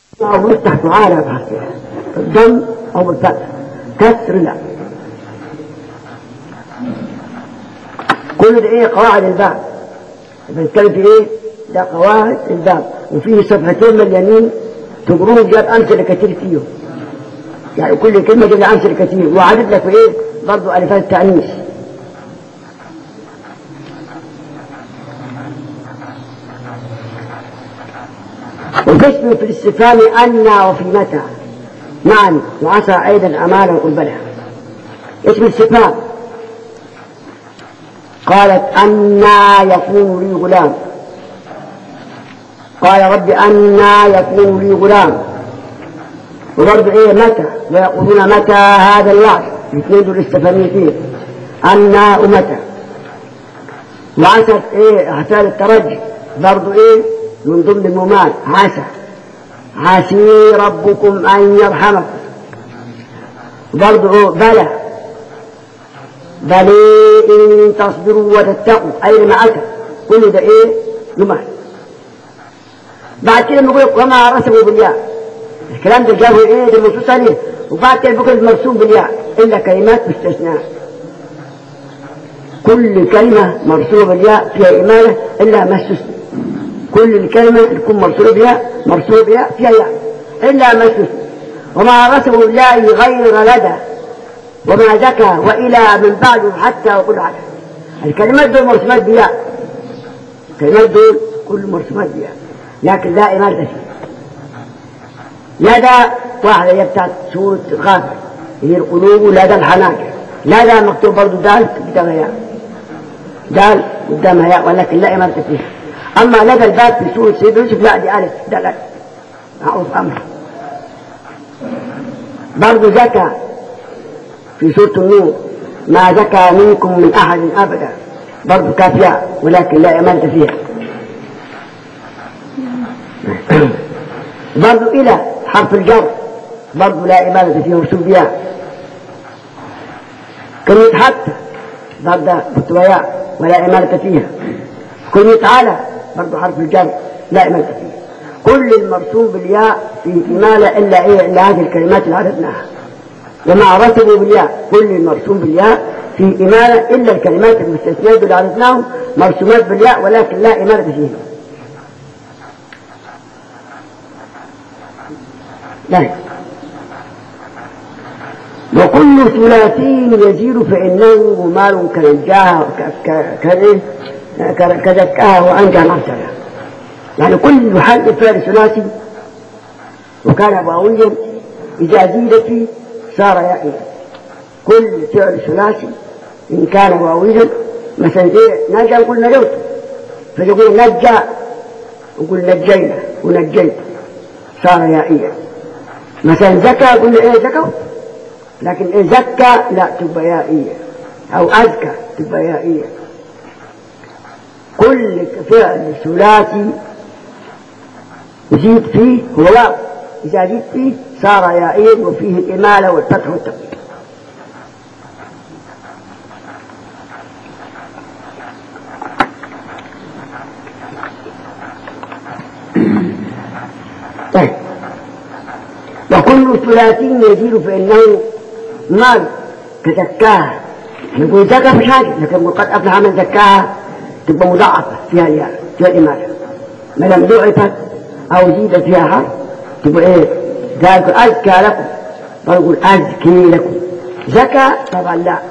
أو يفتح تعالى الضم أو بالفتح كسر لا كل ده إيه قواعد الباب بنتكلم في إيه ده قواعد الباب وفيه صفحتين مليانين تقرون جاب أمثلة كتير فيهم يعني كل كلمة جاب أمثلة كتير وعدد لك في إيه برضه ألفات التعنيف وقسم في الاستفهام أن وفي متى نعم وعسى أيضا أمانة قبلها اسم الاستفهام قالت أنا يكون لي غلام قال رب أنا يكون لي غلام وبرضه إيه متى ويقولون متى هذا الوعد الاثنين دول استفهاميتين أنا ومتى وعسى إيه احتال الترجي برضه إيه من ضمن الممال عسى عسي ربكم أن يرحمكم برضه بلى بل إن تصبروا وتتقوا أي ما أتى كل ده إيه يمال بعد كده نقول وما رسموا بالياء الكلام ده جابه إيه ده النصوص عليه وبعد كده بيقول مرسوم بالياء إلا كلمات مستثناء كل كلمة مرسومة بالياء فيها إمالة إلا ما استثنى كل الكلمة تكون مرسومة بها مرسومة بها فيها ياء إلا ما استثنى وما رسموا الله غير لدى وما زكى وإلى من بعده حتى وكل عدد الكلمات دول مرسومات بياء الكلمات دول كل مرسومات بياء لكن لا إمالة فيها لدى واحدة هي بتاعت سورة غافر هي القلوب لدى الحناجر لدى مكتوب برضه دال قدامها ياء دال قدامها ياء ولكن لا إمالة فيها أما لدى الباب في سورة سيدنا يوسف لا دي ألف ده لا معروف أمر برضه زكى في سورة النور ما زكى منكم من أحد أبدا برضه كافية ولكن لا إمالة فيها برضه إلى حرف الجر برضه لا إمالة فيه مرسوم بها كلمة حتى برضه بتوياء ولا إمالة فيها كلمة على برضه حرف الجر لا إمالة فيها كل المرسوم بالياء في إمالة إلا إيه إلا هذه الكلمات اللي عرفناها ومع رتبوا بالياء كل المرسوم بالياء في إمالة إلا الكلمات المستثنية اللي عرفناهم مرسومات بالياء ولكن لا إمالة فيهم لا وكل ثلاثي يزيد فإنه مال كنجاها كزكاها وأنجى مرسلة يعني كل حال فعل ثلاثي وكان واويا إذا زيد فيه صار يائيا كل فعل ثلاثي إن كان واويا مثلا زي نجا نقول نجوت فيقول نجى نقول نجينا ونجيت صار يائيا مثلا زكى قلنا ايه زكوا لكن إيه زكى لا تبقى يائية أو أزكى تبقى يائية كل فعل ثلاثي يزيد فيه هو واو إذا زيد فيه صار يائيا وفيه الإمالة والفتح والتقدير طيب وكل ثلاثي يزيد فإنه مال كزكاها نقول زكاة مش حاجة لكن نقول قد أفلح من زكاها تبقى مضاعفة فيها الياء فيها الإمالة ما لم ضعفت أو زيد فيها حرف تبقى إيه ذلك أزكى لكم فنقول أزكي لكم زكى طبعا لا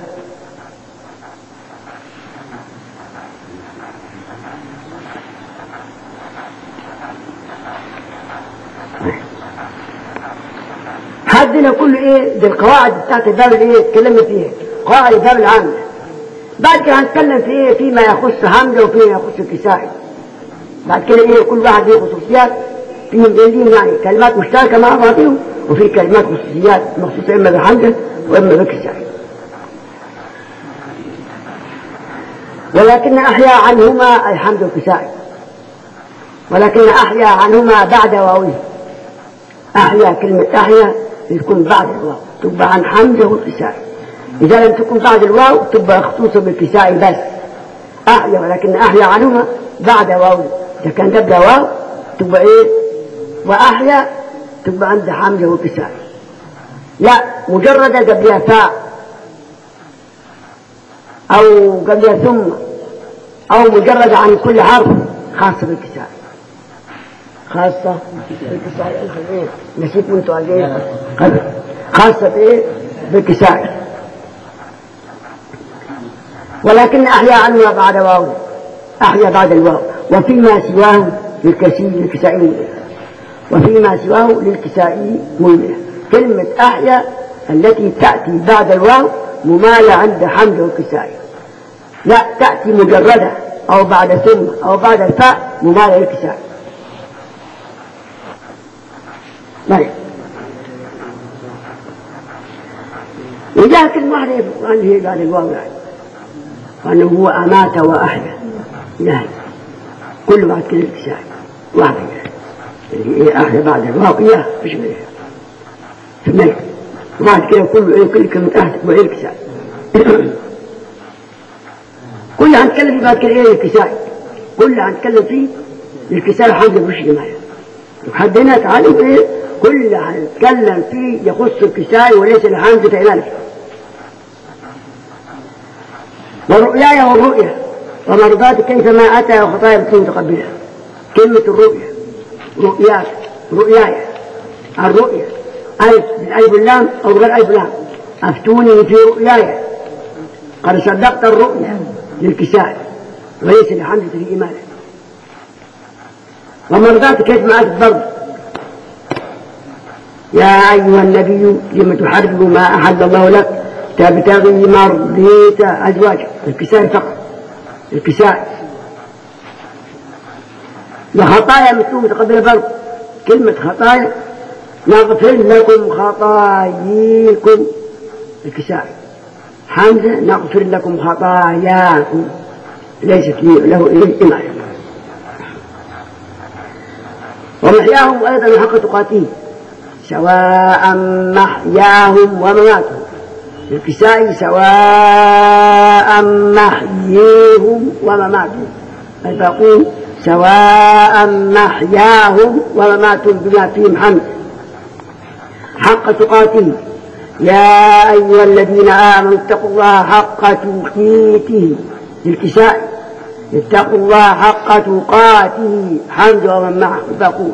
حدنا كل ايه دي القواعد بتاعت الباب الايه اتكلمنا فيها قواعد الباب العامة بعد كده هنتكلم في ايه فيما يخص حمزة وفيما يخص الكسائي بعد كده ايه كل واحد له خصوصيات فيهم ليهم يعني كلمات مشتركة مع بعضهم وفي كلمات خصوصيات مخصوصة اما بحمزة واما بالكسائي ولكن احيا عنهما الحمد والكسائي ولكن احيا عنهما بعد واويه احيا كلمة احيا تكون بعد الواو تبقى عن حمزة والكسائي إذا لم تكن بعد الواو تبقى خصوصا بالكسائي بس أحيا ولكن أحيا عنهما بعد واو إذا كان قبل واو تبقى إيه وأحيا تبقى عند حمزة والكسائي لا مجردة قبلها فاء أو قبلها ثم أو مجرد عن كل حرف خاصة بالكسائي خاصة بالكسائي إيه؟ نسيت من سؤالين خاصة بإيه؟ بالكسائي ولكن أحيا عنها بعد واو أحيا بعد الواو وفيما سواه للكسي للكسائي وفيما سواه للكسائي مهملة كلمة أحيا التي تأتي بعد الواو ممالة عند حمد والكسائي لا تأتي مجردة أو بعد ثم أو بعد الفاء ممالة للكسائي طيب وجاء كلمة واحدة في القرآن هي بعد الواو يعني وأنه هو أمات وأحيا لا كل بعد كل الكسائي واحدة يعني اللي هي أحيا بعد الواو إياه مش غيرها في الملك وبعد كده كله كل كلمة أحد وإيه الكسائي كل هنتكلم فيه بعد كده إيه الكسائي كل هنتكلم فيه الكسائي حمد مش جماعة لحد هنا تعالوا إيه كل هنتكلم فيه يخص الكسائي وليس لحمزة إلى ورؤياي والرؤيا ومرضات كيفما أتى وخطايا بتكون متقبلة كلمة الرؤيا رؤياك رؤياي الرؤيا ألف بالألف اللام أو غير ألف لام أفتوني في رؤياي قد صدقت الرؤيا للكساء وليس لحمزة في إيمانه ومرضات كيف ما أتت برضه يا أيها النبي لم تحرم ما أحل الله لك تبتغي مرضية أزواجك الكساء فقط الكساء وخطايا مثل متقبلة برضه كلمة خطايا نغفر لكم خطاياكم الكساء حمزة نغفر لكم خطاياكم ليست له إليه إيمان ومحياهم أيضا حق تقاتيهم سواء محياهم ومماتهم الكساء سواء محييهم ومماتهم الباقون سواء محياهم ومماتهم بما فيهم حمد حق تقاته يا أيها الذين آمنوا اتقوا الله حق تقاته للكساء اتقوا الله حق تقاته حمد ومن معه الباقون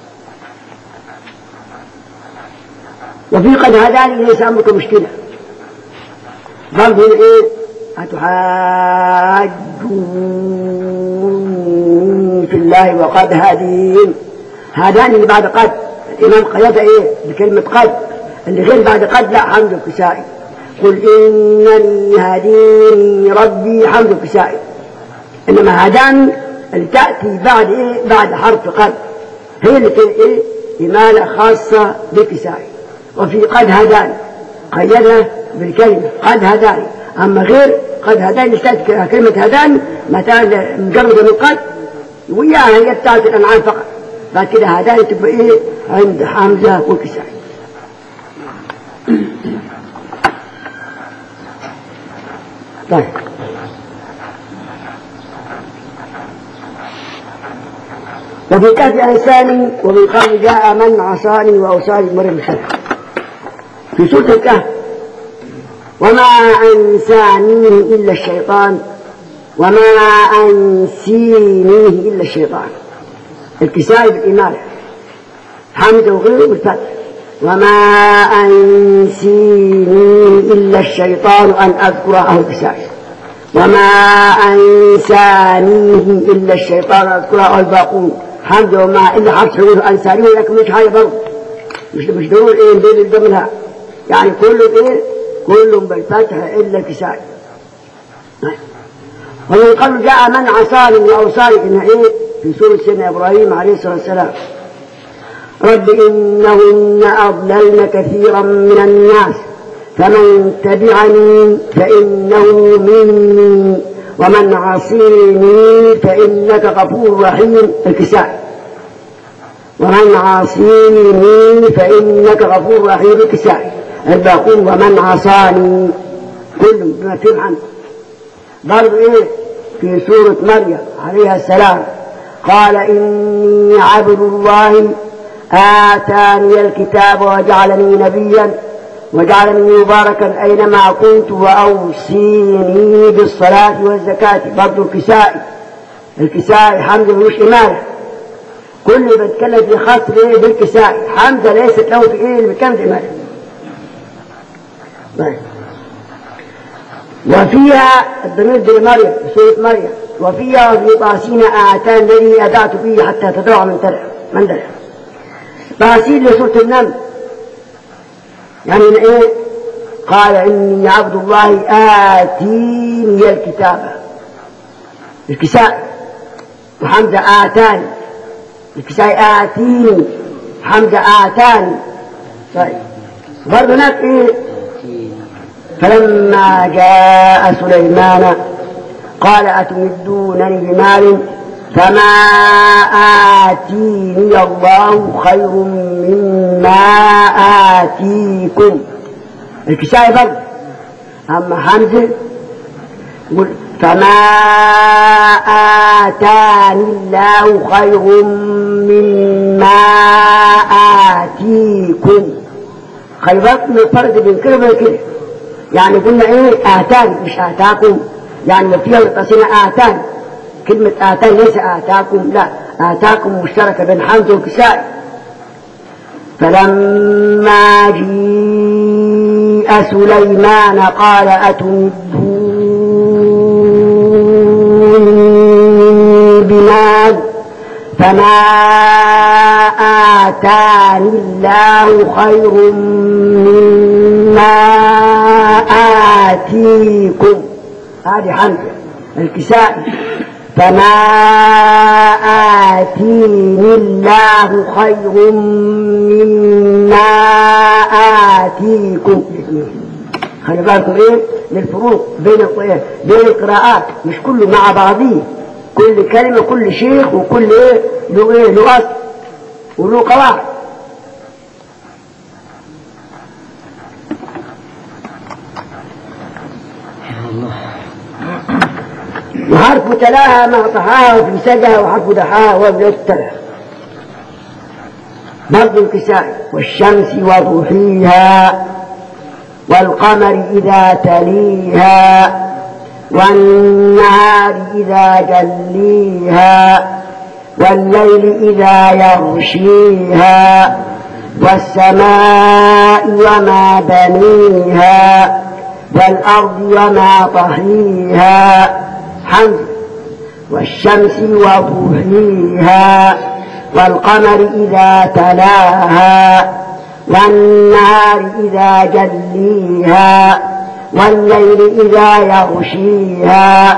وفي قد هداني ليس أمرك مشكلة برضه إيه أتحاجون في الله وقد هدين هداني اللي بعد قد الإمام قيد إيه بكلمة قد اللي غير بعد قد لا حمد الكسائي قل إنني هديني ربي حمد الكسائي إنما هداني اللي تأتي بعد إيه بعد حرف قد هي اللي إيه إمالة خاصة بالكسائي وفي قد هداني قيدها بالكلمة قد هداني أما غير قد هداني اشتأت كلمة هداني متى مجرد من قد وياها هي بتاعت الأنعام فقط بعد كده هداني تبقى إيه عند حمزة والكسائي طيب وفي كهف أنساني ومن قبل جاء من عصاني وأوصاني مريم الحلم في سورة الكهف وما أنسانيه إلا الشيطان وما أنسينيه إلا الشيطان الكسائي بالإمالة حمد وغيره بالفتح وما أنسيني إلا الشيطان أن أذكر أهل الكسائي وما أنسانيه إلا الشيطان أن أذكر الباقون حمد وما إلا حرف حروف أنسانيه لكن مش حاجة برضه مش مش ضروري إيه بين ضمنها يعني كله إيه كل بالفتح إلا الكسائي ومن قبل جاء من عصاني وأوصاني إن إيه في سورة سيدنا إبراهيم عليه الصلاة والسلام رب إنهن أضللن كثيرا من الناس فمن تبعني فإنه مني ومن عصيني فإنك غفور رحيم الكساء ومن عصيني فإنك غفور رحيم الكساء الباقون ومن عصاني كل بما فيهم عنه برضو إيه في سورة مريم عليها السلام قال إني عبد الله آتاني الكتاب وجعلني نبيا وجعلني مباركا أينما كنت وأوصيني بالصلاة والزكاة برضو الكسائي الكسائي حمزة ملوش إمامة كل اللي بيتكلم في خاص بإيه بالكسائي حمزة ليست له في إيه اللي بيتكلم في إمامة طيب وفيها الضمير دي مريم سورة مريم وفيها وفي طاسين آتان الذي أدعت فيه حتى تدعى من ترع من درع طاسين لسورة النمل يعني من ايه قال اني عبد الله اتيني الكتاب الكساء وحمزه اتاني الكساء اتيني حمزه اتاني طيب برضه هناك ايه فلما جاء سليمان قال اتمدونني بمال فما آتيني الله خير مما آتيكم الكسائي برضه أما حمزة يقول فما آتاني الله خير مما آتيكم خلي بالك من الفرق بين كده وبين كده يعني قلنا ايه آتاني مش آتاكم يعني فيها القصيدة آتاني كلمة آتاني ليس آتاكم لا آتاكم مشتركة بين حمزة وكسائي فلما جيء سليمان قال أتمدوني بمال فما آتاني الله خير مما آتيكم هذه حمزة الكسائي فما آتيني الله خير مما آتيكم خلي بالكم ايه للفروق بين بين القراءات مش كله مع بعضيه كل كلمة كل شيخ وكل ايه له ايه له أصل وله قواعد وحرف تلاها مع طحاها وفي سجها وحرف دحاها وابن تلاها برضو الكساء والشمس وضحيها والقمر إذا تليها والنهار إذا جليها والليل إذا يغشيها والسماء وما بنيها والأرض وما طحيها حمد والشمس وضحيها والقمر إذا تلاها والنهار إذا جليها والليل إذا يغشيها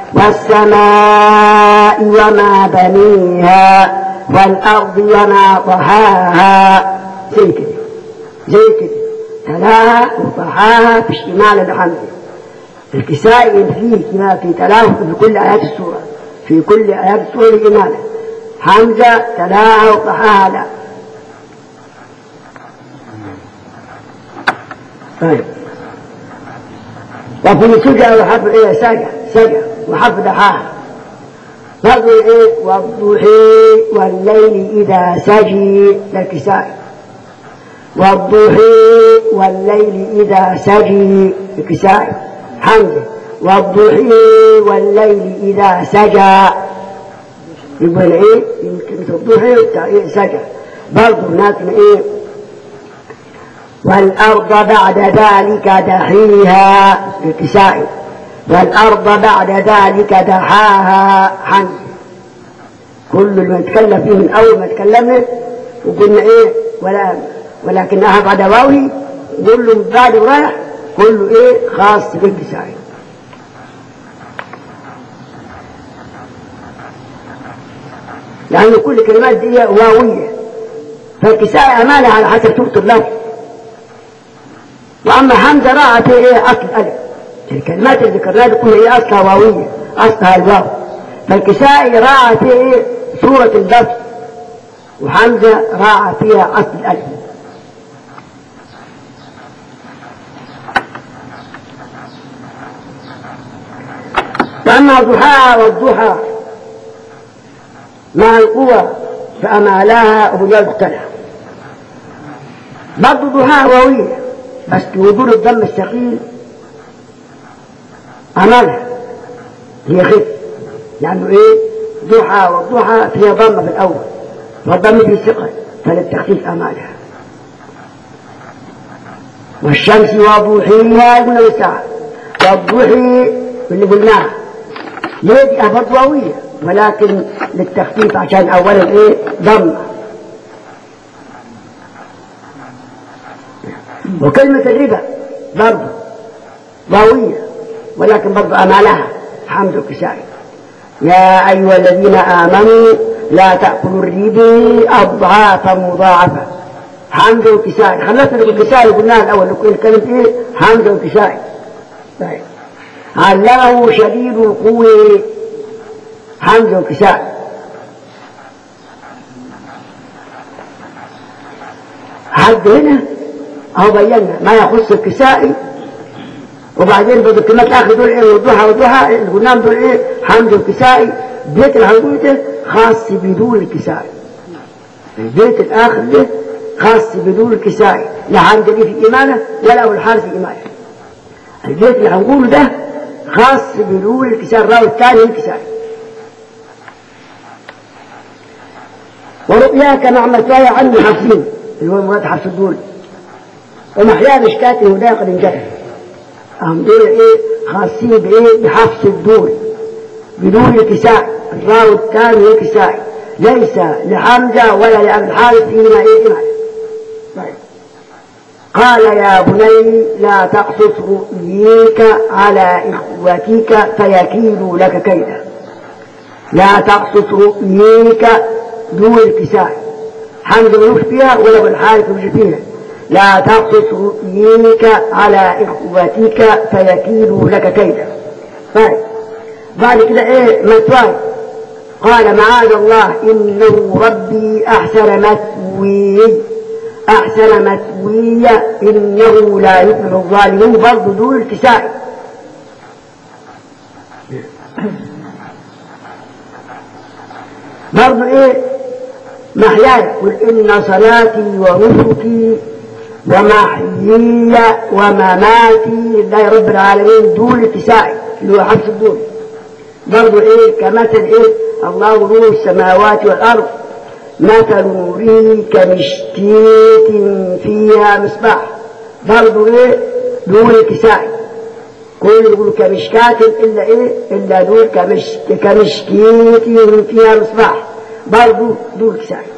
والسماء وما بنيها والأرض وما طحاها زي كده زي كده تلاها وطحاها في اشتمال الحمد الكسائي فيه كما في تلاه في كل آيات السورة في كل آيات السورة الإمامة حمزة تلاها وطحاها لا طيب وفي سجى وحرف ايه سجى سجى وحرف دحاها برضو ايه والضحي والليل اذا سجي للكسائي والضحي والليل اذا سجي للكسائي حمزه والضحي والليل اذا سجى يبقى ايه يمكن الضحي سجى برضو هناك ايه والأرض بعد ذلك دحيها الكسائي والأرض بعد ذلك دحاها حمد كل اللي نتكلم فيه من أول ما تكلمنا وقلنا إيه ولا ولكنها بعد واوي كله من بعد ورايح كله إيه خاص بالكسائي لأن كل كلمات دي واوية فالكسائي أمانة على حسب سورة اللفظ واما حمزه راى في ايه اصل الف الكلمات اللي ذكرناها دي كلها ايه اصلها واويه اصلها الواو فالكسائي راى في ايه سوره اللفظ وحمزه راى فيها اصل الالف واما ضحاها والضحى مع القوى فامالها ابو جهل اقتلع برضه ضحاها واوية بس لوجود الضم الثقيل عملها هي خف لأنه إيه ضحى والضحى فيها ضمة في الأول والضم في ثقل فللتخفيف أمالها والشمس وضحيها قلنا بالساعة والضحي اللي قلناها ليه دي برضه واوية ولكن للتخفيف عشان أولا إيه ضمة وكلمة الربا برضه ضوية ولكن برضه أمالها حمد الكسائي يا أيها الذين آمنوا لا تأكلوا الربا أضعافا مضاعفة حمد الكسائي خلصنا بالكسائي قلناها الأول كلمة إيه حمد الكسائي طيب علمه شديد القوة حمد الكسائي حد هنا أهو بينا ما يخص الكسائي وبعدين بدو كلمات الآخر دول إيه والضحى والضحى الغنام دول إيه حمد الكسائي بيت العنقود ده خاص بدون الكسائي البيت الآخر ده خاص بدون الكسائي لا حمد لي في إيمانه ولا أبو الحارث في إيمانه البيت اللي هنقوله ده خاص بدون الكسائي الراوي الثاني الكسائي ورؤياك مع مرتايا عنه حافظين اللي هو مراد حفص الدول ومحيا مشكاته وده قد انجلى هم دول ايه خاصين بايه بحفص الدول بدون الكساء الراوي الثاني الكسائي ليس لحمزه ولا لابي الحارث فيما ايه إمام. طيب قال يا بني لا تقصص رؤيك على اخوتك فيكيدوا لك كيدا لا تقصص رؤيك دون الكساء حمزه ملوش فيها ولا ابو الحارث ملوش فيها لا تقصص رؤيك على إخوتك فيكيدوا لك كيدا طيب بعد كده ايه مثواي قال معاذ الله إنه ربي أحسن مثوي أحسن مثوي إنه لا يفلح الظالمون برضه دون الكسائي برضه ايه محياي قل إن صلاتي ونسكي ومحيي ومماتي لله رب العالمين دون الكسائي اللي هو حبس الدول برضه ايه كمثل ايه الله نور السماوات والارض مثل نوره كمشتيت فيها مصباح برضه ايه دون الكسائي كل يقول كمشكات الا ايه الا دول كمش كمشكيت فيها مصباح برضه دون الكسائي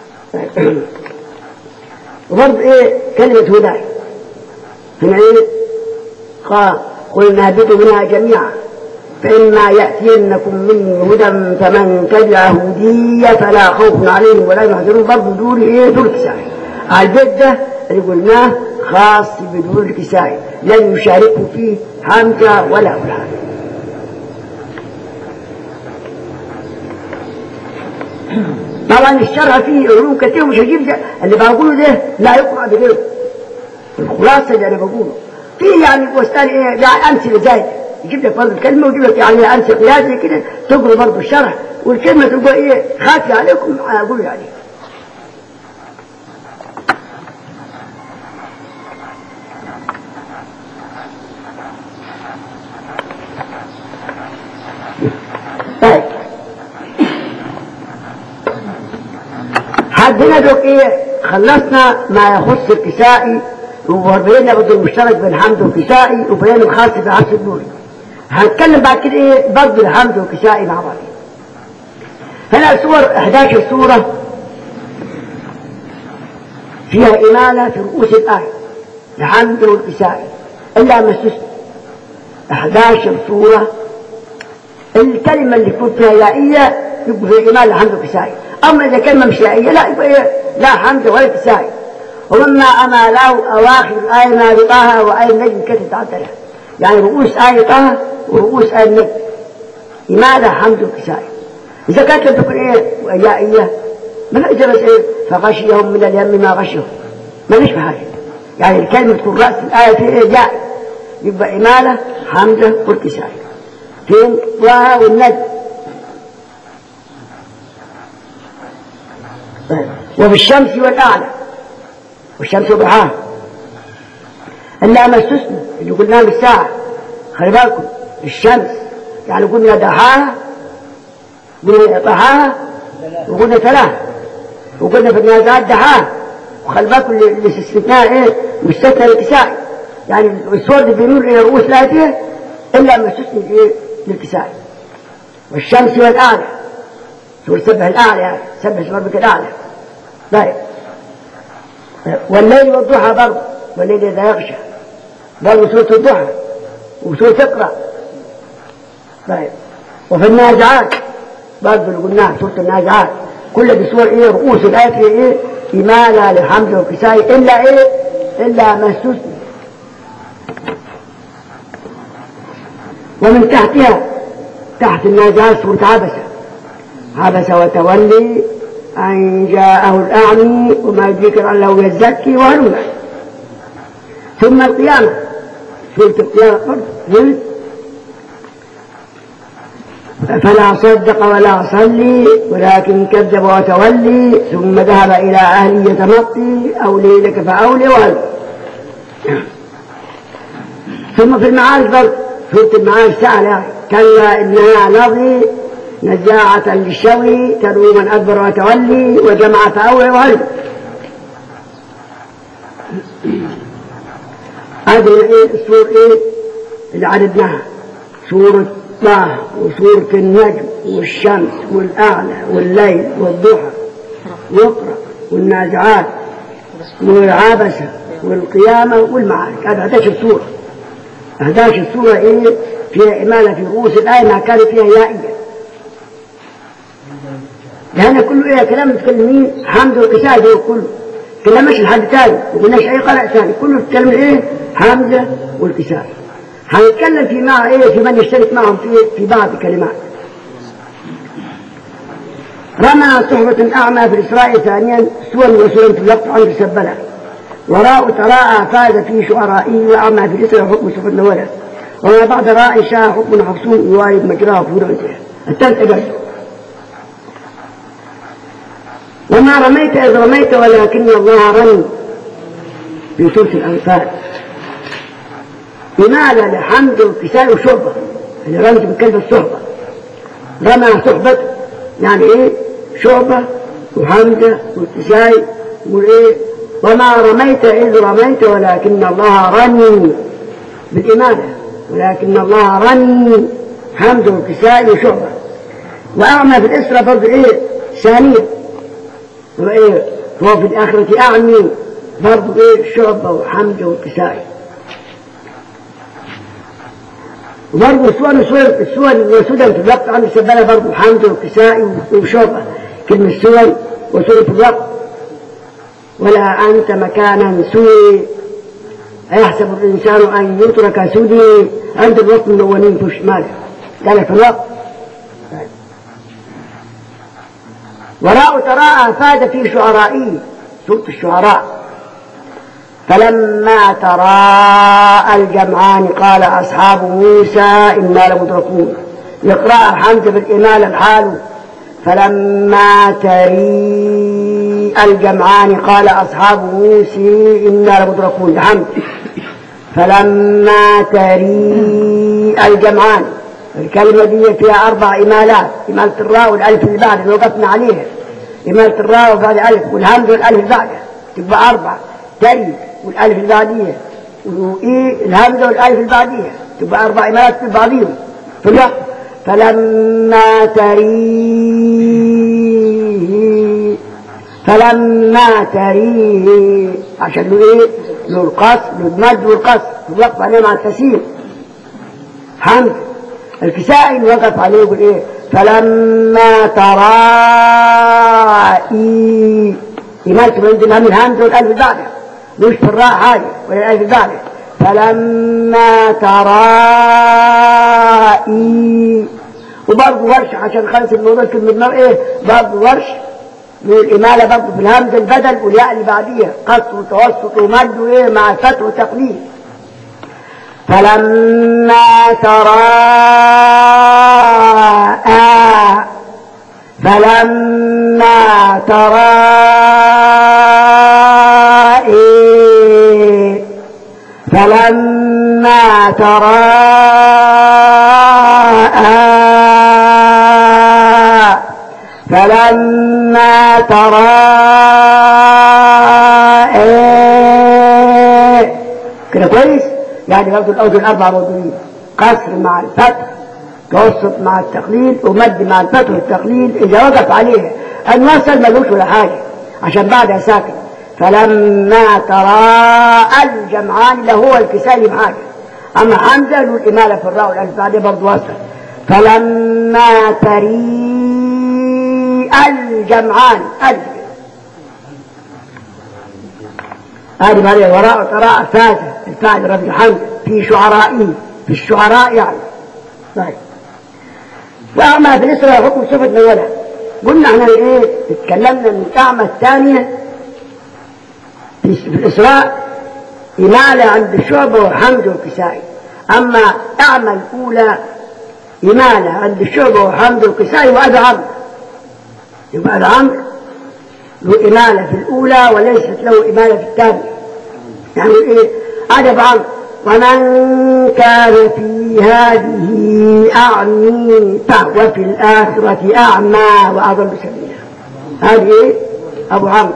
وبرضه ايه كلمة هداي هنا ايه قال قلنا اهبطوا منها جميعا فإما يأتينكم مني هدى فمن تبع هدي فلا خوف عليهم ولا يحزنون برضه دول ايه دول كسائي البيت ده اللي قلناه خاص بدول الكسائي لن يشاركوا فيه حمزة ولا أولاد طبعا الشرع فيه علوم كثير مش هجيب ده اللي بقوله ده لا يقرأ بغيره الخلاصة اللي أنا بقوله في يعني وستان إيه يعني أمثلة زي يجيب لك برضه الكلمة ويجيب لك يعني أمثلة قياسية كده تقرأ برضه الشرح والكلمة تبقى إيه خافية عليكم أقول يعني طيب حدنا دوك ايه خلصنا ما يخص الكسائي وبينا برضه المشترك بين حمد والكسائي وبين الخاص بعبس النوري هنتكلم بعد كده ايه برضه الحمد والكسائي مع بعض هنا صور 11 صورة فيها إمالة في رؤوس الآية الحمد والكسائي إلا ما استثنى 11 صورة الكلمة اللي تكون فيها يائية يبقى فيها إمالة الحمد والكسائي أما إذا كلمة مش يائية لا يبقى إيه لا حمد ولا كسائي ومما أماله أواخر الآية ما بطاها وآية النجم كتب تعدلها يعني رؤوس آية طه ورؤوس آية النجم إمالة حمد وكسائي إذا كانت تكون إيه يائية ما لا بس إيه فغشيهم من اليم ما غشهم ما ليش في حاجة يعني الكلمة تكون رأس الآية في إيه جاء يبقى إمالة حمزة والكسائي فين طه والنجم طيب وفي الشمس والأعلى والشمس وضحاها إلا ما استثنى اللي قلناه من الساعة خلي بالكم الشمس يعني قلنا ضحاها قلنا ضحاها وقلنا ثلاث وقلنا في النازعات دحاها وخلي بالكم الاستثناء ايه مستثنى الكسائي يعني الصور اللي بيقولوا ايه رؤوس الآتية إلا ما استثنى ايه للكسائي والشمس والأعلى سورة سبح الأعلى يعني سبح اسم ربك الأعلى طيب والليل والضحى برضه والليل إذا يغشى برضه سورة الضحى وسورة اقرأ طيب وفي النازعات برضه اللي قلناها سورة النازعات كل دي سور ايه رؤوس الآيات هي ايه إمالة لحمد وكسائي إلا ايه إلا ما استثني ومن تحتها تحت النازعات سورة عبسة عبس وتولي أن جاءه الأعمي وما يدريك لعله يزكي وهلم ثم القيامة سورة القيامة برضه فلا صدق ولا صلي ولكن كذب وتولي ثم ذهب إلى أهله يتمطي أولي لك فأولي وهل ثم في المعارج برضه سورة المعارج سهلة كلا إنها لظي نزاعة للشوي تدعو من أدبر وتولي وجمع فأوعي وهل هذه إيه السور إيه اللي عددناها سورة طه وسورة النجم والشمس والأعلى والليل والضحى واقرأ والنازعات والعبسة والقيامة والمعارك هذا 11 سورة 11 سورة إيه فيها إمالة في رؤوس الآية ما كان فيها يائية لأن كله إيه كلام متكلمين حمد وقساء ده كله كلام مش لحد تاني ما قلناش أي قرأ ثاني كله بيتكلم إيه حمزة والقساء هنتكلم في مع إيه في من يشترك معهم في في بعض الكلمات رمى صحبة أعمى في الإسراء ثانيا سوى وسورة في الوقت عن تسبلها وراء تراءى فاز في شعرائي وأعمى في الإسراء حكم صفة الأولى وما بعد راء شاء حكم حفصون يوارد مجراه في انتهى الثالث أجل وما رميت إذ رميت ولكن الله رمي في سورة الأنفال لماذا لحمد وكساء وشعبة اللي رمت بكلمة الصحبة رمى صحبة يعني ايه شعبة وحمزة والكساء وايه وما رميت إذ رميت ولكن الله رمي بالإمامة ولكن الله رمي حمد والكساء وشعبة وأعمى في الإسرة برضه إيه ثانية وإيه هو في الآخرة أعمي برضه إيه شعبة وحمد والكساء وبرضه السور السور السور وسودا في الوقت عند سبالة برضه حمد والكساء وشعبة كلمة سور وسورة في الوقت ولا أنت مكانا سوء أيحسب الإنسان أن يترك سودي عند الوقت الملونين في شماله قال في الوقت وراء تراءى فاد في شعرائي سورة الشعراء فلما تراءى الجمعان قال أصحاب موسى إنا لمدركون يقرأ حمزة بالإمالة الحال فلما تري الجمعان قال أصحاب موسى إنا لمدركون بحمد فلما تري الجمعان الكلمة دي فيها أربع إمالات إمالة الراء والألف اللي بعد اللي وقفنا عليها إمالة الراء وبعد ألف والهمز والألف اللي بعدها تبقى أربعة تري والألف اللي بعديها وإيه الهمزة والألف اللي بعديها تبقى أربع إمالات في بعضيهم في الوقت فلما تريه فلما تريه عشان له ايه له القصر له المد والقصر وقف عليه مع التسهيل حمد الكسائي وقف عليه يقول ايه فلما ترائي إمالة من الهم الهمزة والألف بعدها مش في الراء حاجة ولا الألف بعدها فلما ترائي وبرضه ورش عشان خلص الموضوع كلمة النار ايه برضه ورش من الإمالة برضه في الهمز البدل والياء اللي بعديها قصر وتوسط ومد وايه مع فتح وتقليل فلما تراءى فلما تراءي فلما تراءى فلما تراءى كده كويس يعني برضه الاوجه الاربعه موجودين قصر مع الفتح توسط مع التقليل ومد مع الفتح والتقليل اذا وقف عليه الوصل ملوش ولا حاجه عشان بعدها ساكن فلما تراءى الجمعان اللي هو الكسائي معاك اما حمزه له الاماله في الراء والالف بعدين برضه وصل فلما تريء الجمعان الف هذه بعدين وراء تراءى فاتح الفاعل رب الحمد في شعرائه في الشعراء يعني طيب وأما بالنسبة لحكم صفة من ولد قلنا احنا ايه اتكلمنا من الأعمى الثانية في الإسراء إمالة عند الشعبة وحمد والكسائي أما أعمى الأولى إمالة عند الشعبة وحمد والكسائي وأبي عمرو يبقى أبي عمرو له إمالة في الأولى وليست له إمالة في الثانية يعني إيه أبي عمرو ومن كان في هذه أعمي فهو في الآخرة أعمى وأضل سبيلا هذه إيه؟ أبو عمرو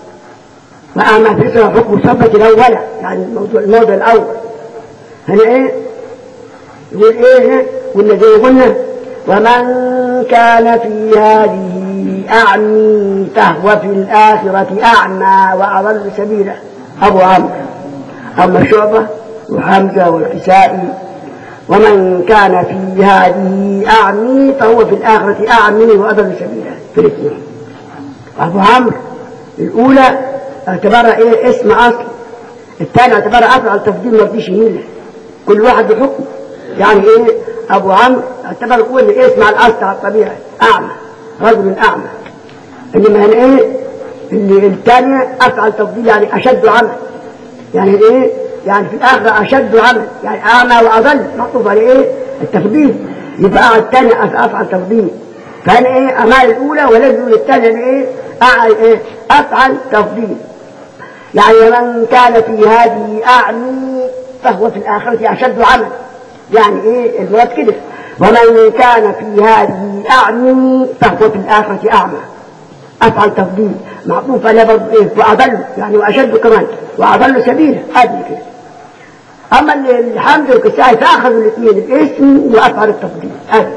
وأما في إسراء حكم صفة الأولى يعني الموضوع, الموضوع الأول هنا إيه يقول إيه قلنا زي قلنا ومن كان في هذه أعمي فهو في الآخرة أعمى وأضل سبيلا أبو عمرو أما شعبة وحمزة والكسائي ومن كان في هذه أعمي فهو في الآخرة أعمي وأضل سبيلا في الاثنين أبو عمرو الأولى اعتبرها إيه اسم أصل الثاني اعتبرها أفعل تفضيل ما بديش يميلها كل واحد بحكم يعني إيه أبو عمرو اعتبر الأول اسم على الأصل على الطبيعي أعمى رجل أعمى إنما هنا إيه اللي الثانية أفعل تفضيل يعني أشد عمل يعني إيه يعني في الآخرة أشد عمل يعني أعمى وأضل معطوف على إيه التفضيل يبقى الثاني أفعل تفضيل فأنا إيه أمال الأولى ولازم يقول الثانية إيه أعل إيه أفعل تفضيل يعني من كان في هذه أعمي فهو في الآخرة أشد عمل يعني إيه المراد كده ومن كان في هذه أعمي فهو في الآخرة أعمى أفعل تفضيل معطوف على برضه إيه وأضل يعني وأشد كمان وأضل سبيلا هذه كده أما الحمد والكسائي فأخذوا الاثنين الاسم وأفعل التفضيل هذه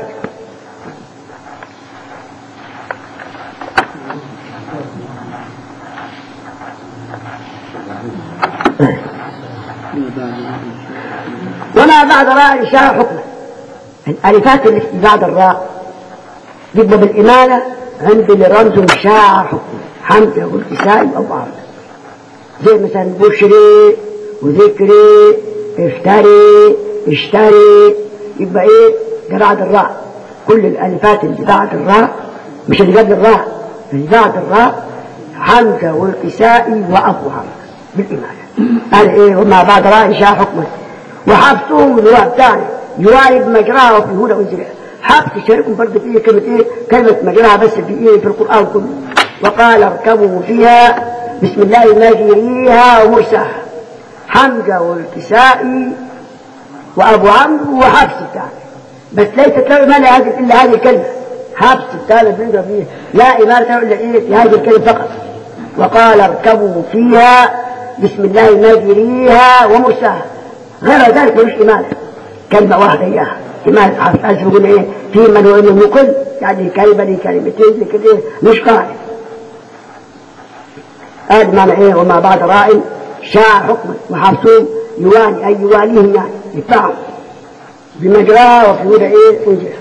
وما بعد راء إشارة حكمه الألفات اللي بعد الراء يبقى بالإمالة عند اللي رمزه شاع حكمه حمزة والكسائي أو بعض زي مثلا بشري وذكري افتري اشتري يبقى ايه ده بعد الراء كل الالفات اللي بعد الراء مش اللي قبل الراء اللي بعد الراء حمزه والكسائي وابو حمزه بالامامه قال ايه وما بعد راء شاء حكمه وحفظهم الرواء الثاني يراعي بمجراها وفي هدى وانزلاء حفظ شاركهم برضه فيه كلمه ايه كلمه مجراها بس في ايه في القران كله وقال اركبوا فيها بسم الله مجريها ومرساها حمزة والكسائي وأبو عمرو وحفص الثاني بس ليست له إمالة هذه إلا هذه الكلمة حفص الثالث بيضرب فيه لا إمالة إلا إيه في هذه الكلمة فقط وقال اركبوا فيها بسم الله مجريها ومرساها غير ذلك ملوش إمالة كلمة واحدة إياها إمالة حفص ألف يقول إيه في من هو إنه مقل يعني كلمة لي كلمتين كده إيه مش قاعد هذا معنى إيه وما بعد رائم شاع حكما وحفصهم يوالي أي يواليهم يعني يدفعهم بمجراه وفي هدى إيه أنزل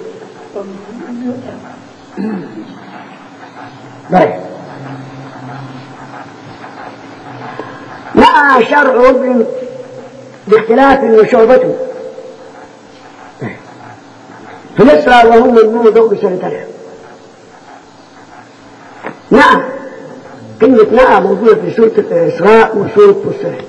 طيب مع شرع ابن باختلاف وشعبته في مصر وهم الموضوع بسنتين نعم كلمة نعى موجودة في سورة الإسراء وسورة فصلت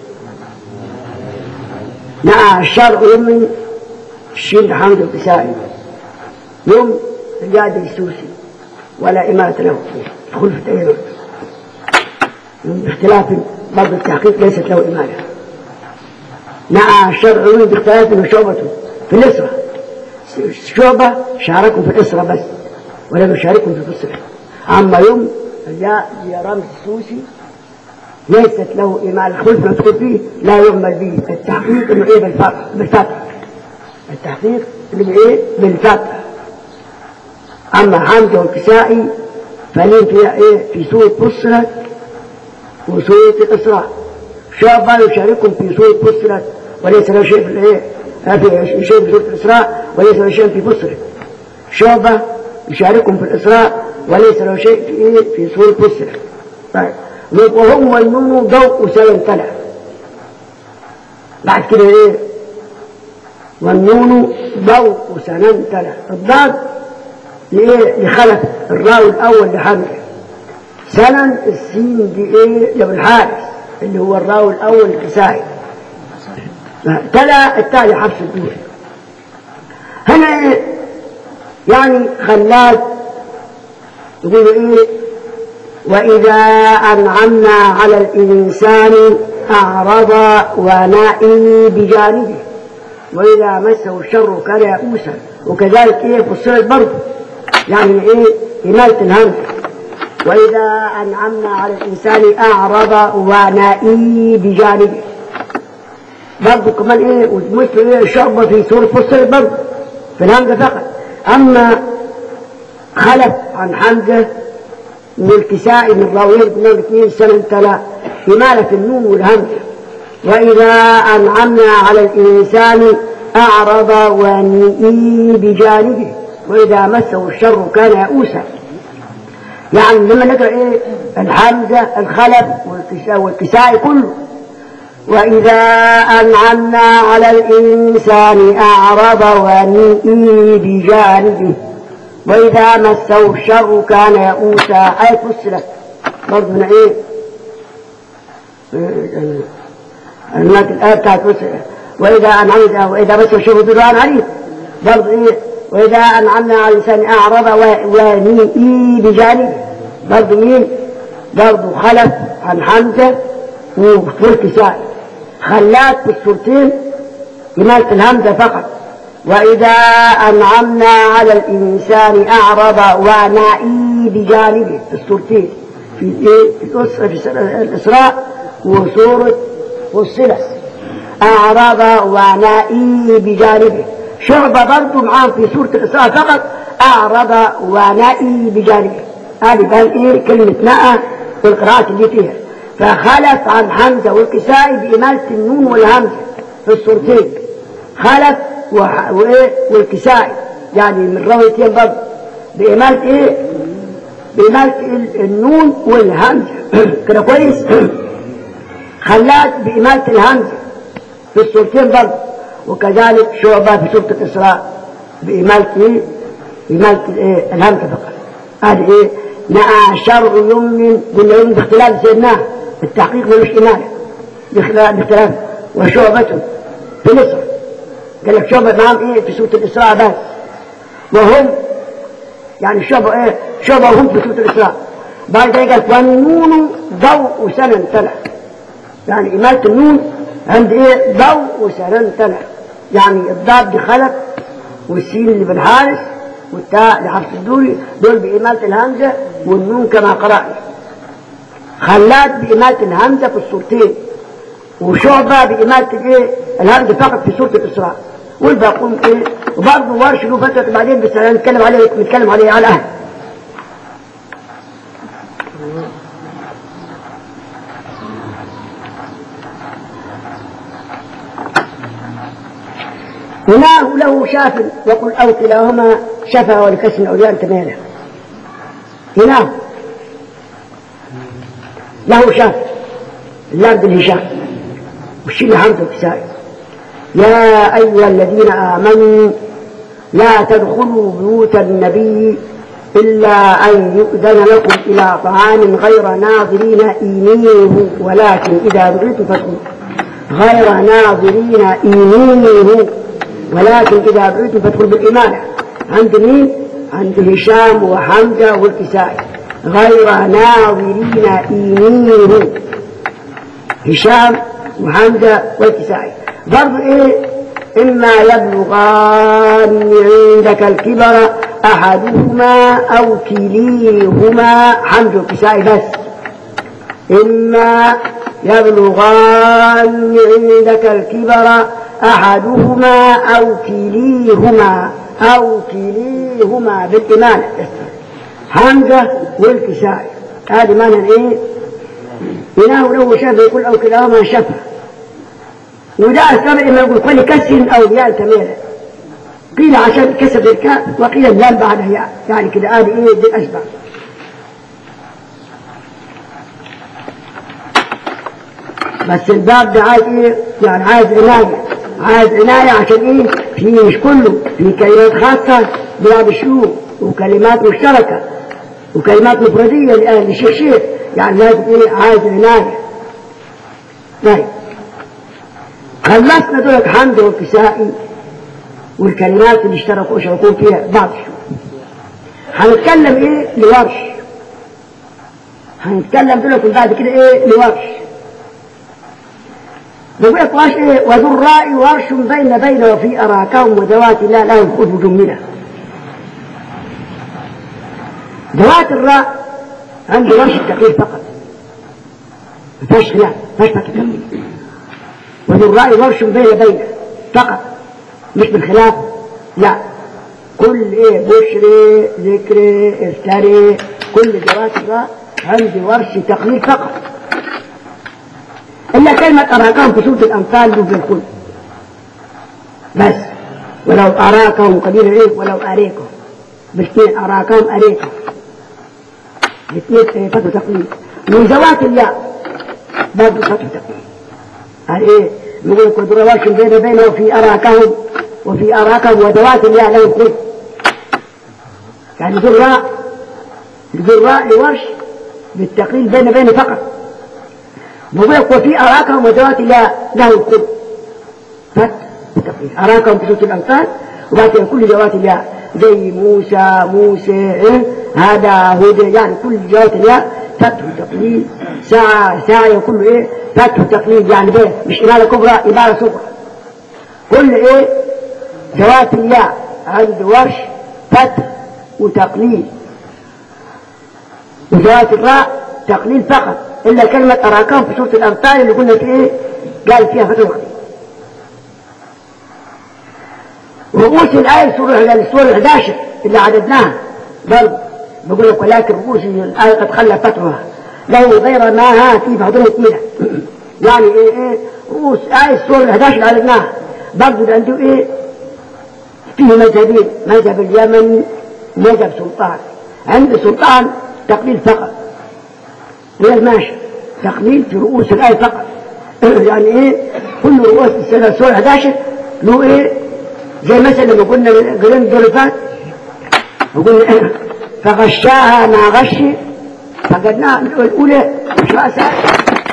نعى الشرع يوم الشين حمد الكسائي يوم الجاد السوسي ولا إمارة له فيه خلفة أيضا اختلاف بعض التحقيق ليست له إمارة نعى الشرع باختلاف وشعبته في الإسرة شعبة شاركوا في الإسرة بس ولم يشاركوا في الفصل أما يوم جاء رمز السوسي ليست له إيمان الخلف مدخول فيه لا يعمل به التحقيق إنه إيه بالفتح بالفتح التحقيق اللي بإيه بالفتح أما حمزة والكسائي فلين فيها إيه في سورة فصلت وسورة الإسراء شعبة يشاركهم في سورة فصلت وليس له شيء في الإيه في شيء في سورة الإسراء وليس له شيء في فصلت شعبة يشاركهم في الإسراء وليس له شيء في إيه في سورة فصلت طيب وهو النون ضوء سيمتنع بعد كده ايه والنون ضوء سنمتنع الضاد لإيه لخلف الراوي الأول لحمزة سنن السين دي إيه لابن الحارث اللي هو الراوي الأول الكسائي تلا التالي حفص الدول هنا إيه يعني خلاد يقول إيه وإذا أنعمنا على الإنسان أعرض ونائي بجانبه وإذا مسه الشر كان يئوسا وكذلك إيه فصلت برضه يعني إيه إمالة الهمز وإذا أنعمنا على الإنسان أعرض ونائي بجانبه برضه كمان إيه ومثل إيه الشعب في سورة فصلت برضه في الهمزة فقط أما خلف عن حمزة والكسائي من راويين كلهم الاثنين سنة تلا إمالة النون والهمزة وإذا أنعمنا على الإنسان أعرض ونئي بجانبه وإذا مسه الشر كان يئوسا يعني لما نقرأ إيه الحمزة الخلف والكسائي كله وإذا أنعمنا على الإنسان أعرض ونئي بجانبه وإذا مسه الشر كان يئوسا أي فصلت برضه من إيه الآية بتاعت وإذا أنعمنا وإذا مسه الشر ضران عليه برضه إيه وإذا أنعمنا على الإنسان أعرض ونئي بجانبه برضه مين برضه خلف عن حمزة وفركساء خلات في الصورتين إمالة الهمزة فقط وإذا أنعمنا على الإنسان أعرض ونائي بجانبه في الصورتين في في الإسراء وسورة فصلت أعرض ونائي بجانبه شعبة برضه معاه في سورة الإسراء فقط أعرض ونائي بجانبه هذه كان إيه كلمة نأى والقراءات اللي فيها فخلف عن حمزة والكسائي بإمالة النون والهمزة في الصورتين خلف وإيه والكسائي يعني من راويتين برضه بإمالة إيه بإمالة النون والهمزة كده كويس خلات بإمالة الهمزة في الصورتين برضه وكذلك شعبة في سورة الإسراء بإمالة إيه بإمالة إيه الهمزة فقط هذه إيه نأى شر يمن قلنا يمن باختلاف سيدناه التحقيق ملوش إمالة باختلاف وشعبته في مصر قال لك شعبة معاهم ايه في سورة الإسراء بس وهم يعني شعبة ايه شعبة وهم في سورة الإسراء بعد كده قال والنون ضوء سنة تلع يعني إمالة النون عند ايه ضوء سنة تلع يعني الضاد بخلق والسين اللي بالحارس والتاء لحفص الدوري دول بإمالة الهمزة والنون كما قرأنا خلات بإمالة الهمزة في الصورتين وشعبة بإمالة الايه الهمزة فقط في سورة الإسراء والباقون ايه وبرضه ورش له فترة بعدين بس نتكلم عليه نتكلم عليه على الأهل هناه له شاف وقل أو كلاهما شفا ولكسر أولياء تميله هناه له شاف اللام بالهشام والشيء حمد الكسائي يا أيها الذين آمنوا لا تدخلوا بيوت النبي إلا أن يؤذن لكم إلى طعام غير ناظرين إيميه ولكن إذا دعيتم فادخلوا غير ناظرين إيميه ولكن إذا دعيتم فادخلوا بالإمانة عند مين؟ عند هشام وحمزة والكسائي غير ناظرين إيميه هشام وحمزة والكسائي برضه ايه اما يبلغان عندك الكبر احدهما او كليهما حمد الكساء بس اما يبلغان عندك الكبر احدهما او كليهما او كليهما بالامانه حمزه والكساء هذه معنى ايه إله له شافه يقول أو كلاهما شفه وده أثر إما يقول كل كسر أو بياء كميلة قيل عشان كسر الكاف وقيل اللام بعدها ياء يعني كده هذه إيه دي الأشبه بس الباب ده عايز إيه يعني عايز عناية عايز عناية عشان إيه في مش كله في كلمات خاصة بلاد الشيوخ وكلمات مشتركة وكلمات مفردية لأهل الشيخ شيخ يعني لازم ايه عايز عناية طيب خلصنا دولك حمد والكسائي والكلمات اللي اشتركوا وشاركون فيها بعض الشيوخ هنتكلم ايه لورش هنتكلم دولك بعد كده ايه لورش بقول لك واش ايه وذو الراء ورش بين بين وفي اراكهم وذوات الله لهم كتب جمله ذوات الراء عنده ورش التقليد فقط ما فيهاش خلاف ما فيهاش تقليد وذو الراء ورش بين بين فقط مش بالخلاف لا كل ايه بشري ذكري افتري كل ذوات الراء عندي ورش تقليد فقط إلا كلمة أراكم في سورة الأنفال له بالكل بس ولو أراكم قبيلة إيه ولو أريكم بالاثنين أراكم أريكم الاثنين فتح تقليد من ذوات الياء برضه فتح تقليد قال إيه يقول لك ودرواش بين بينه وفي أراكهم وفي أراكهم وذوات الياء له كل يعني ذراء ذراء لورش بالتقليد بين بين فقط بقول لك وفي أراكم وذوات لا له الكل فت أراكم في سورة الأنفال وبعد كل ذوات الله زي موسى موسى إيه؟ هذا هدى يعني كل ذوات الله فتح تقليد ساعة ساعة كله إيه فتح تقليد يعني بيه مش إمالة كبرى إمالة صغرى كل إيه ذوات الله عند ورش فتح وتقليد وذوات الراء تقليل فقط إلا كلمة أراكم في سورة الأنفال اللي قلنا في إيه قال فيها فتح وقت رؤوس الآية سورة السورة 11 اللي عددناها برضه بقول لك ولكن رؤوس الآية قد خلى فتحها له غير ما ها في بعضهم كده يعني إيه إيه رؤوس آية السورة 11 اللي عددناها برضه عنده إيه فيه مذهبين مذهب اليمن مذهب سلطان عند سلطان تقليل فقط غير ماشي تقليل في رؤوس الآية فقط يعني إيه كل رؤوس السنة سورة 11 له إيه زي مثلا لما قلنا قلنا الدور اللي فات وقلنا فغشاها ما غشي فقدناها الأولى مش رأس آية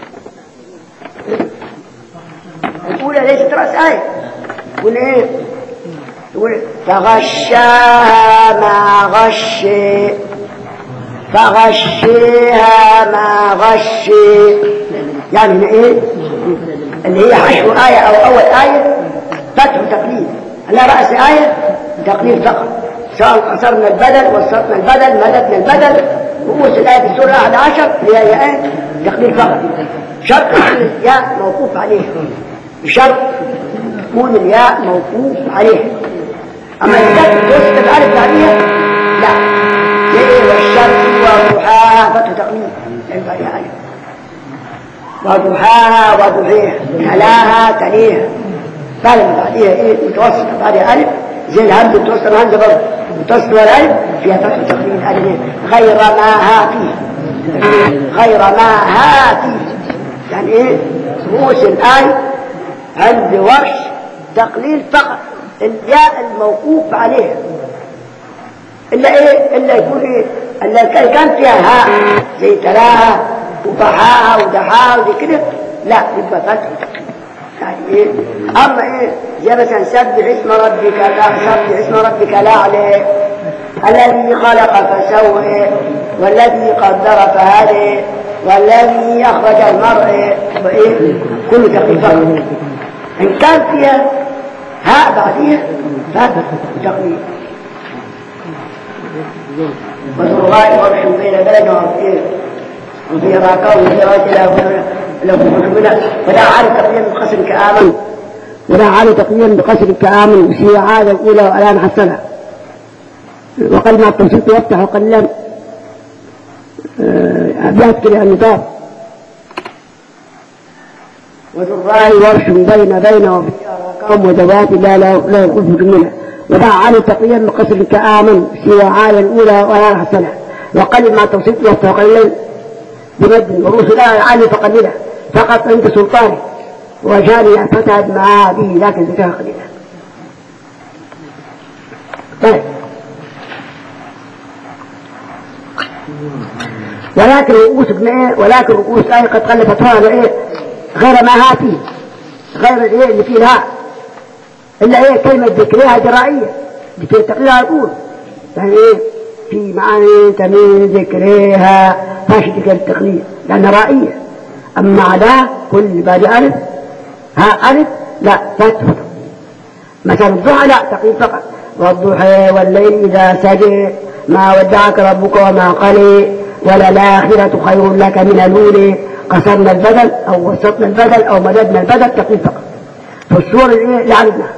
الأولى ليست رأس آية قلنا إيه يقول فغشاها ما غشي فغشيها ما غشي يعني هنا ايه اللي هي حشو آية أو أول آية فتح تقليد لا رأس آية تقليد فقط سواء قصرنا البدل وسطنا البدل مددنا البدل رؤوس الآية في السورة 11 اللي هي آية تقليد فقط شرط الياء موقوف عليه بشرط تكون الياء موقوف عليه أما إذا كانت توسط الألف بعديها لا زي والشمس وضحاها فتح تقليد لأن بعدها ألف وضحاها وضحيها تلاها تليها فعلا بعديها ايه متوسط بعدها الف زي الهمز متوسط الهمز برضه متوسط والالف فيها فتح تقليد الف غير ما ها فيه غير ما ها فيه يعني ايه رؤوس الآية عند ورش تقليل فقط الياء الموقوف عليها إلا إيه إلا يكون إيه إلا كان فيها هاء زي تلاها وضحاها ودحاها وزي كده لا يبقى فتح يعني ايه اما ايه زي مثلا سبح اسم ربك لا سبح اسم ربك الاعلى الذي خلق فسوى والذي قدر فهدى والذي اخرج المرء وايه كل تقليد إن كان فيها هاء بعديها فاتت تقليل وذو الغاء ورش بين بلد وفي وفي راكا وفي راجل له منها ولا عارف تقليل بقسم كآمن ولا عارف تقليل بقسم كآمن وفي عادة الأولى والآن حسنها وقد ما التوسيط يفتح قليلا أبيات كده النطاق وذراعي ورش بين بين وفي قوم وذوات لا لا لا يخف جملة وضع عنه تقريبا بقصر كآمن سوى عالي الأولى ولا حسنة وقلل ما توصيف يفتح قليلا بمد وروس لا عالي فقليلا فقط عند سلطانه وجاني فتحت معاه به لكن زكاها قليلا طيب ولكن رؤوس ابن ايه ولكن رؤوس ايه قد خلفت هذا ايه غير ما هاتي غير الايه اللي فيه الهاء الا ايه كلمه ذكرها جرائيه ذكر تقريرها على طول يعني ايه في معنى تميز ذكرها فاش ذكر التقرير لانها رائيه اما على كل بعد الف ها الف لا فتح مثلا الضحى لا تقرير فقط والضحى والليل اذا سجى ما ودعك ربك وما قلي وللآخرة خير لك من الأولى قصرنا البدل أو وسطنا البدل أو مددنا البدل تقول فقط فالصور اللي اللي عرفناها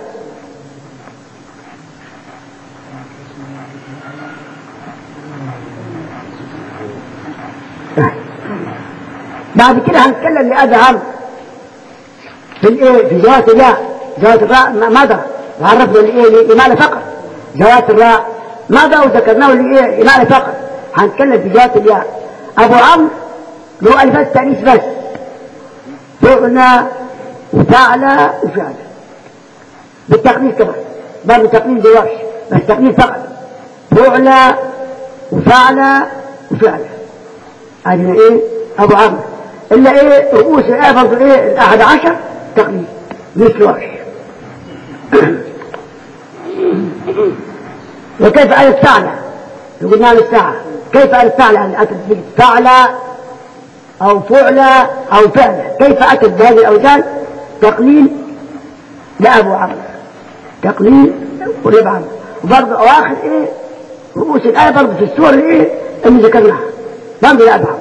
بعد كده هنتكلم لأذهب في الايه في ذوات الراء ذوات الراء ماذا وعرفنا الايه الإمالة فقط ذوات الراء ماذا وذكرناه الايه الإمالة فقط هنتكلم في ذات الياء ابو عمرو له الفات تانيث بس فعلى وفعل وفعل بالتقليد كمان برضه تقليد بورش بس تقليد فقط فعل وفعل وفعل هذه ايه ابو عمرو الا ايه رؤوس الايه برضه ايه الاحد عشر تقليد مثل ورش وكيف آية فعل قلنا الساعة كيف أتت فعل أن أتت فعل أو فعل أو فعل كيف أتت بهذه الأوزان تقليل لأبو عمرو تقليل ولأبو عمرو وبرضه أواخر إيه رؤوس الآية برضه في السور إيه اللي ذكرناها برضه لأبو عمرو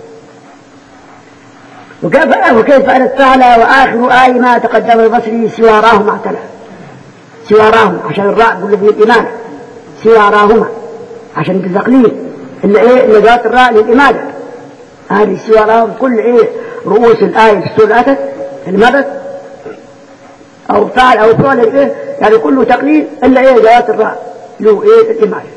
وكيف وكيف أتت فعل وآخر آية ما تقدم البصري سواراهما اعتلى سواراهما عشان الراء يقول في الإيمان سواراهما عشان التقليل اللي ايه اللي جات الراء للإمادة هذه السوارة كل ايه رؤوس الآية في السورة أتت المدد أو فعل أو فعل ايه يعني كله تقليل إلا ايه جات الراء له ايه الإمادة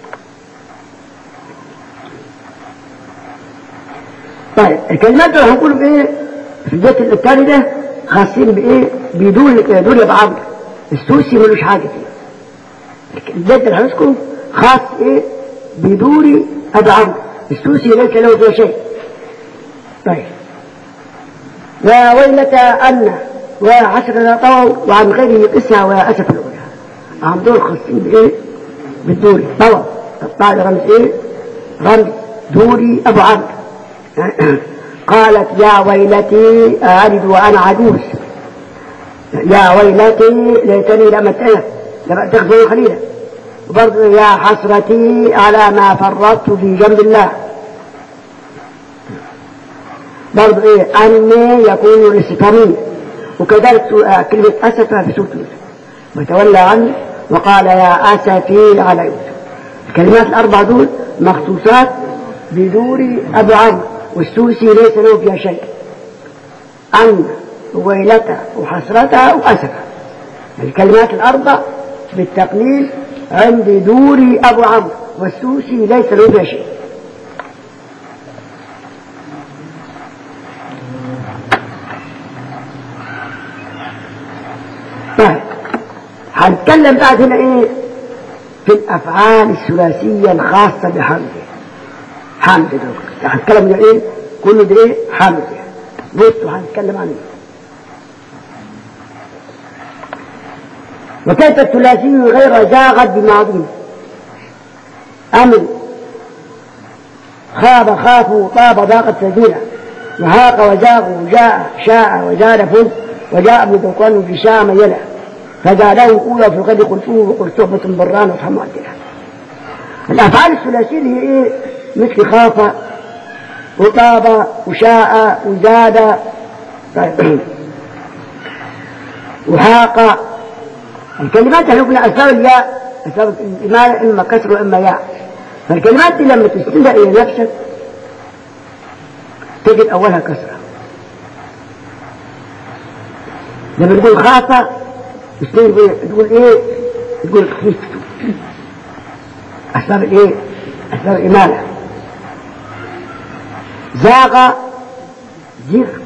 طيب الكلمات دول هنقول ايه في البيت الثاني ده خاصين بايه بدون دول يا بعض السوسي ملوش حاجه فيه البيت اللي هنذكره خاص ايه بدور ابو عمرو السوسي ليس له فيه شيء طيب يا ويلة أن وعشر طول وعن غيره قسها وأسف الأولى عم دول خاصين بإيه؟ بالدوري طول الطالب رمز إيه؟ رمز دوري أبو عمرو قالت يا ويلتي ألد وأنا عجوز يا ويلتي ليتني لم أتأه لم أتخذ خليلا وبرضه يا حسرتي على ما فرطت في جنب الله برضه ايه اني يكون لستمين وكذلك كلمة أسف في سورة يوسف وتولى عنه وقال يا أسفي على يوسف الكلمات الأربع دول مخصوصات بدور أبو عمرو والسوسي ليس له فيها شيء أن ويلته وحسرتها وأسفها الكلمات الأربع بالتقليل عند دور أبو عمرو والسوسي ليس له فيها شيء طيب هنتكلم بعد هنا ايه في الافعال الثلاثيه الخاصه بحمزه حمزه ده هنتكلم ده ايه كله ده ايه حمزه بصوا هنتكلم عنه وكيف الثلاثي غير زاغت بماضيه امن خاب خافوا طاب ضاقت سبيلا وهاق وزاغوا جاء شاء وزاد فز وجاء ابن ذكوان في شام يلا فزادهم قوة في الغد خلفوه وقل صحبة بران وفهموا عندنا الأفعال الثلاثية اللي هي إيه مثل خاف وطاب وشاء وزاد طيب وحاق الكلمات احنا قلنا أسباب الياء أسباب الإمالة إما كسر وإما ياء فالكلمات دي لما تستند إلى نفسك تجد أولها كسرة لما تقول خاف تستند تقول إيه تقول خفت أسباب الإيه أسباب الإمالة زاغ زغت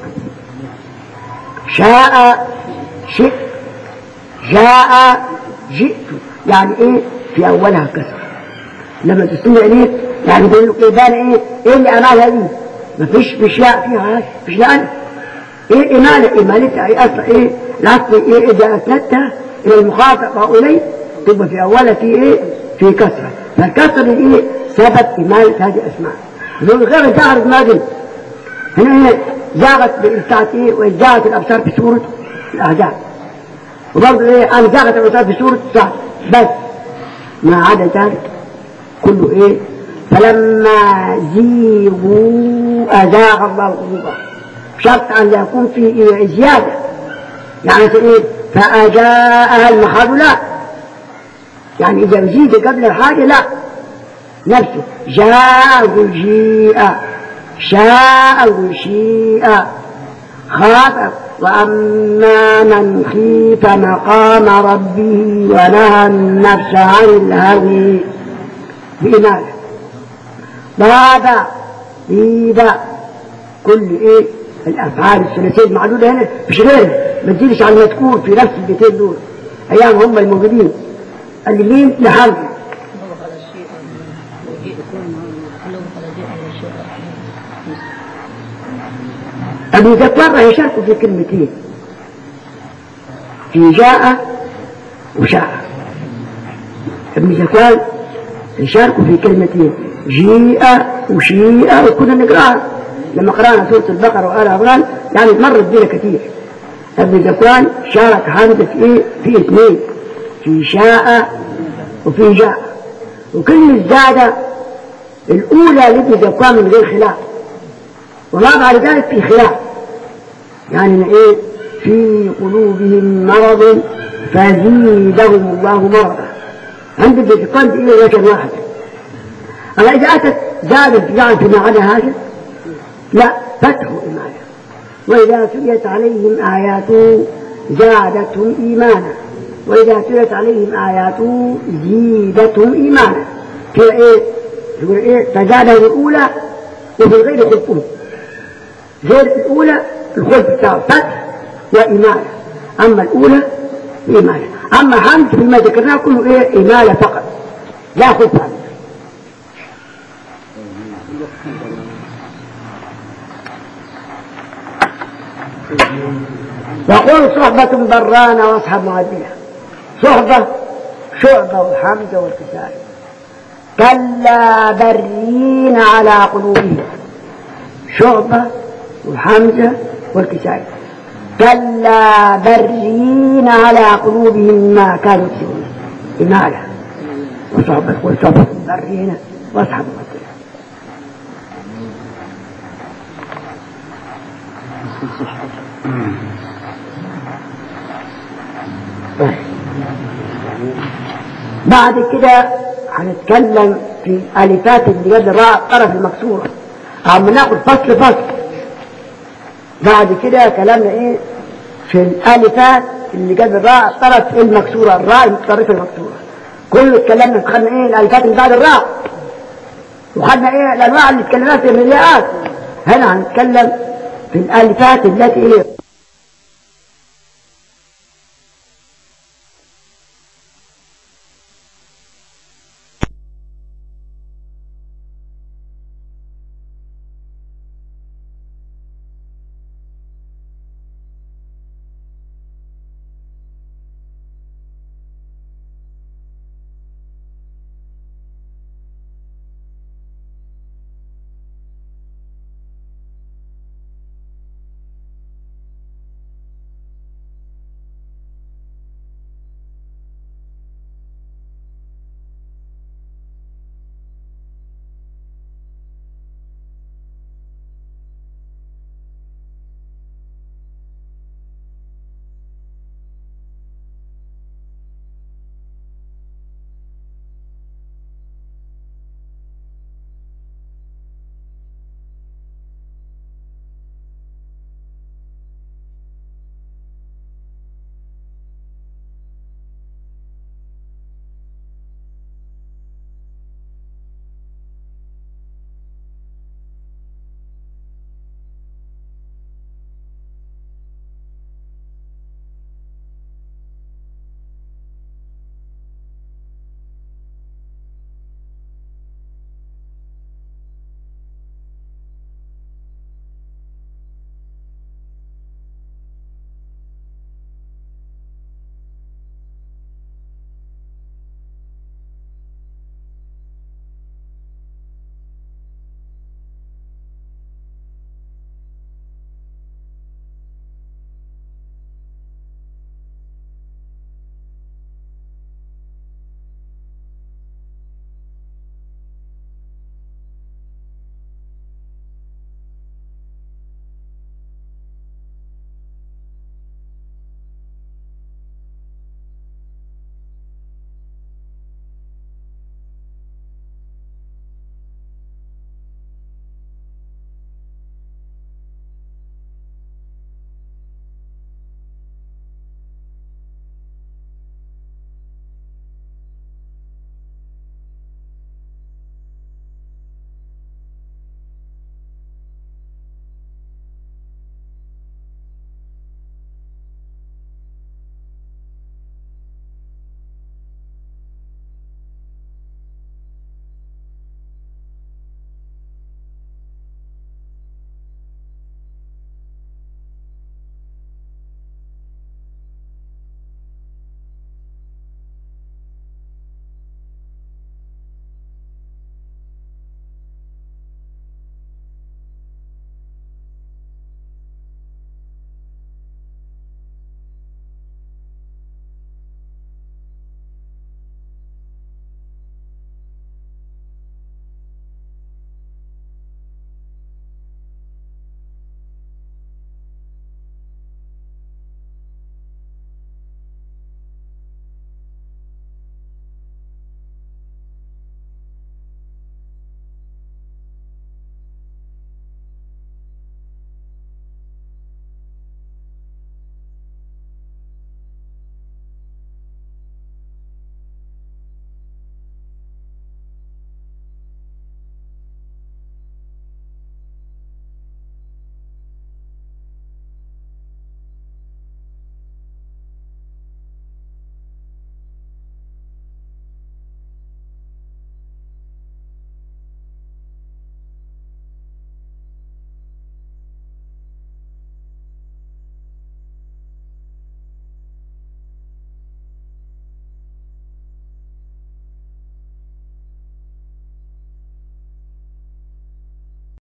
شاء شئت جاء جئت يعني ايه في اولها كسر لما تستمع اليه يعني بيقول لك ايه بان ايه ايه اللي امالها دي مفيش مش لا فيها مش لا ايه امالة امالتها ايه اصلا ايه الاصل ايه اذا اسندتها الى المخاطب او اليه تبقى في اولها في ايه في كسرة فالكسر دي ايه سبب امالة هذه الاسماء لو غير ظهرت ما قلت هنا هي زاغت بتاعت ايه وزاغت الابصار في سورة الاعداء وبرضه ايه انا زاغت الابصار في سورة سعد بس ما عدا ذلك كله ايه فلما زيغوا ازاغ الله قلوبهم شرط ان يكون في إيه زياده يعني ايه فاجاءها المخاض لا يعني اذا زيد قبل الحاجه لا نفسه جاء وجيء شاء وشيء خاف وأما من خيف مقام ربه ونهى النفس عن الهوي بإمالة بابا إيبا كل إيه الأفعال الثلاثية المعدودة هنا مش غيرها ما تزيدش على المذكور في نفس البيتين دول أيام هم الموجودين اليمين لحرب أبو ذكر يشارك في كلمتين في جاء وشاء ابن زكوان يشارك في كلمتين جيء وشيء وكنا نقراها لما قرانا سورة البقرة وآل عمران يعني مرت بنا كثير ابن زكوان شارك حمزة في إيه؟ في اثنين في شاء وفي جاء وكلمة زادة الأولى لابن زكوان من غير خلاف وما بعد ذلك في خلاف يعني ايه في قلوبهم مرض فزيدهم الله مرضا عند الدقان دي إيه وجه واحد أما إذا أتت زادت جعل فيما عدا هذا لا فتح إيمانا وإذا تليت عليهم آياته زادتهم إيمانا وإذا تليت عليهم آياته زيدتهم إيمانا كده إيه يقول إيه فزادهم الأولى وفي الغير خلفهم غير الأولى الخلف بتاعه فتح وإمالة أما الأولى إمالة أما حمد فيما ذكرناه كله إيه إمالة فقط لا خلف عنه يقول صحبة برانة واصحاب معدلة صحبة شعبة وحمزة والكسائي كلا برين على قلوبهم شعبة وحمزة والكسائي كلا برين على قلوبهم ما كانوا يكسبون إمالة وصحبة وصحبة برين واصحاب معدلة بعد كده هنتكلم في الالفات اللي يد الراء الطرف المكسوره عم ناخد فصل فصل بعد كده كلامنا ايه في الالفات اللي جاب الراء الطرف المكسوره الراء المتطرفه المكسوره كل الكلام خدنا ايه الالفات اللي بعد الراء وخدنا ايه الانواع اللي اتكلمناها في المليئات هنا هنتكلم في الالفات التي ايه